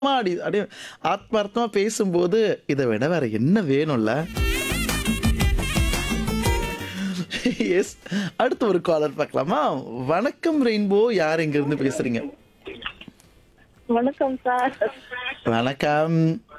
அடி அப்படியே ஆத்மார்த்தமா பேசும்போது இதை விட வேற என்ன வேணும்ல எஸ் அடுத்து ஒரு காலர் பார்க்கலாமா வணக்கம் ரெயின்போ யார் எங்க இருந்து பேசுறீங்க வணக்கம் சார் வணக்கம்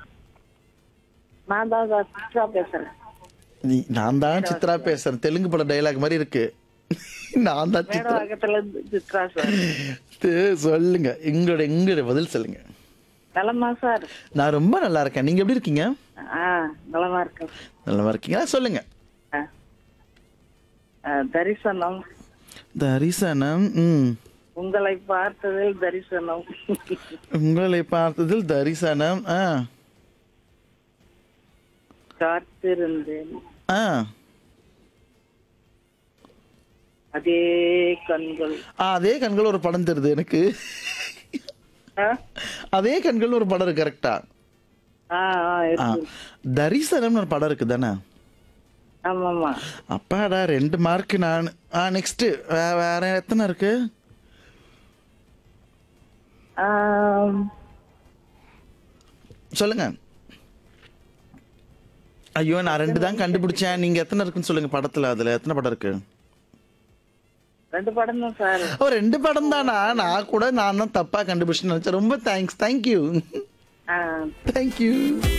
நான் தான் சார் சித்ரா பேசுறேன் நீ நான் தான் சித்ரா பேசுறேன் தெலுங்கு பட டைலாக் மாதிரி இருக்கு நான் தான் சித்ரா மேடவாக்கத்துல இருந்து சித்ரா சார் து- சொல்லுங்க எங்களோட எங்களோட பதில் சொல்லுங்க நலமா சார் நான் ரொம்ப நல்லா இருக்கேன் நீங்க எப்படி இருக்கீங்க ஆ நலமா இருக்கேன் நல்லா இருக்கீங்களா சொல்லுங்க ஆ. ஆ, தரிசனம் தரிசனம் ம் உங்களை பார்த்ததில் தரிசனம் உங்களை பார்த்ததில் தரிசனம் ஆ காத்திருந்தேன் ஆ அதே கண்கள் ஆ, அதே கண்கள் ஒரு படம் தெரியுது எனக்கு ஆ? அதே கண்கள் ஒரு படம் இருக்கு கரெக்டா ஆ ஆ, இருக்கு தரிசனம்னு ஒரு படம் இருக்கு தானே ஆமாமா அப்பாடா ரெண்டு மார்க் நான் ஆ நெக்ஸ்ட் வேற எத்தனை இருக்கு ஆம், சொல்லுங்க ஐயோ நான் ரெண்டு தான் கண்டுபிடிச்சேன் நீங்க எத்தனை இருக்குன்னு சொல்லுங்க படத்துல அதுல எத்தனை படம் இருக்கு ரெண்டு படம் தான் சார் ஓ ரெண்டு படம் தானா நான் கூட நான் தான் தப்பா கண்டுபிடிச்சேன்னு நினைச்சேன் ரொம்ப தேங்க்ஸ் தேங்க்யூ ஆ, தேங்க்யூ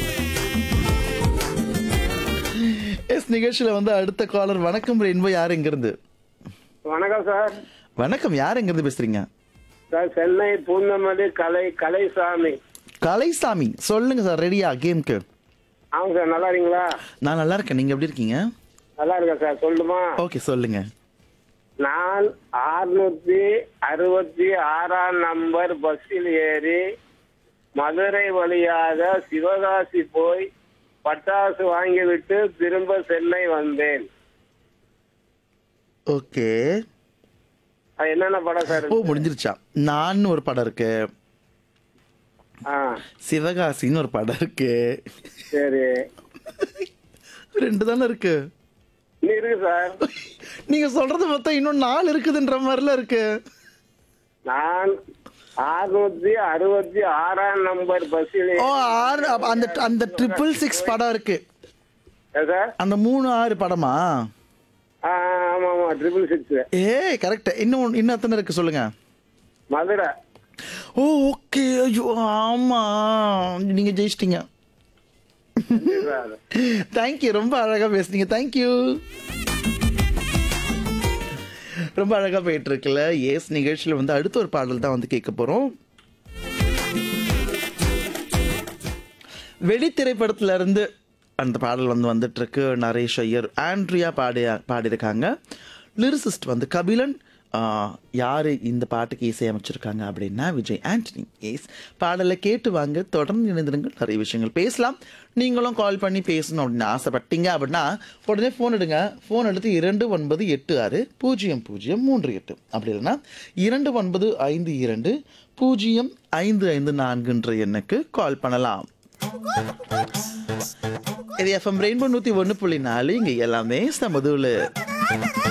எஸ் நிகழ்ச்சியில வந்து அடுத்த காலர் வணக்கம் ரெயின்போ யார் எங்க இருந்து வணக்கம் சார் வணக்கம் யார் எங்க இருந்து பேசுறீங்க சார் சென்னை பூந்தமல்லி கலை கலைசாமி கலைசாமி சொல்லுங்க சார் ரெடியா கேம்க்கு ஆமாம் சார் நல்லா இருக்கீங்களா நான் நல்லா இருக்கேன் நீங்க எப்படி இருக்கீங்க நல்லா இருக்கேன் சார் சொல்லுமா ஓகே சொல்லுங்க நான் அறுநூத்தி அறுபத்தி ஆறாம் நம்பர் பஸ்ஸில் ஏறி மதுரை வழியாக சிவகாசி போய் பட்டாசு வாங்கிவிட்டு திரும்ப சென்னை வந்தேன் ஓகே அது என்னென்ன படம் சார் ஓ முடிஞ்சிருச்சா நான் ஒரு படம் இருக்கு ஆ சிவகாசின்னு ஒரு படம் இருக்கு சரி ரெண்டு தானே இருக்கு இன்னும் இருக்கு சார் நீங்க சொல்றது பார்த்தா இன்னும் நாலு இருக்குதுன்ற மாதிரிலாம் இருக்கு நான் அறுநூத்தி அறுபத்தி ஆறாம் நம்பர் பஸ்ஸில் ஓ ஆறு அப்ப அந்த அந்த ட்ரிபிள் சிக்ஸ் படம் இருக்கு சார் அந்த மூணு ஆறு படமா ஆ ஆமாம் ஆமாம் ட்ரிபிள் சிக்ஸ் ஏய் கரெக்ட் இன்னும் இன்னும் எத்தனை இருக்கு சொல்லுங்க மதுரை ஓ ஓகே ஐயோ ஆமா நீங்க ஜெயிச்சிட்டீங்க தேங்க்யூ ரொம்ப அழகா பேசுனீங்க தேங்க்யூ ரொம்ப அழகா போயிட்டு இருக்குல்ல ஏஸ் நிகழ்ச்சியில வந்து அடுத்த ஒரு பாடல் தான் வந்து கேட்க போறோம் வெடி திரைப்படத்துல இருந்து அந்த பாடல் வந்து வந்துட்டு இருக்கு நரேஷ் ஐயர் ஆண்ட்ரியா பாடி பாடியிருக்காங்க லிரிசிஸ்ட் வந்து கபிலன் ஆஹ், யாரு இந்த பாட்டுக்கு இசையமைச்சிருக்காங்க அப்படின்னா விஜய் ஆண்டனி எஸ் பாடலை கேட்டு வாங்க தொடர்ந்து இணைந்திருங்கள் நிறைய விஷயங்கள் பேசலாம் நீங்களும் கால் பண்ணி பேசணும் அப்படின்னு ஆசைப்பட்டீங்க அப்படின்னா உடனே ஃபோன் எடுங்க ஃபோன் எடுத்து இரண்டு ஒன்பது எட்டு ஆறு பூஜ்ஜியம் பூஜ்ஜியம் மூன்று எட்டு அப்படி இல்லைன்னா இரண்டு ஒன்பது ஐந்து இரண்டு பூஜ்ஜியம் ஐந்து ஐந்து நான்குன்ற எண்ணுக்கு கால் பண்ணலாம் இது எஃப்எம் ரெயின்போ நூற்றி ஒன்று புள்ளி நாலு இங்கே எல்லாமே சமதுல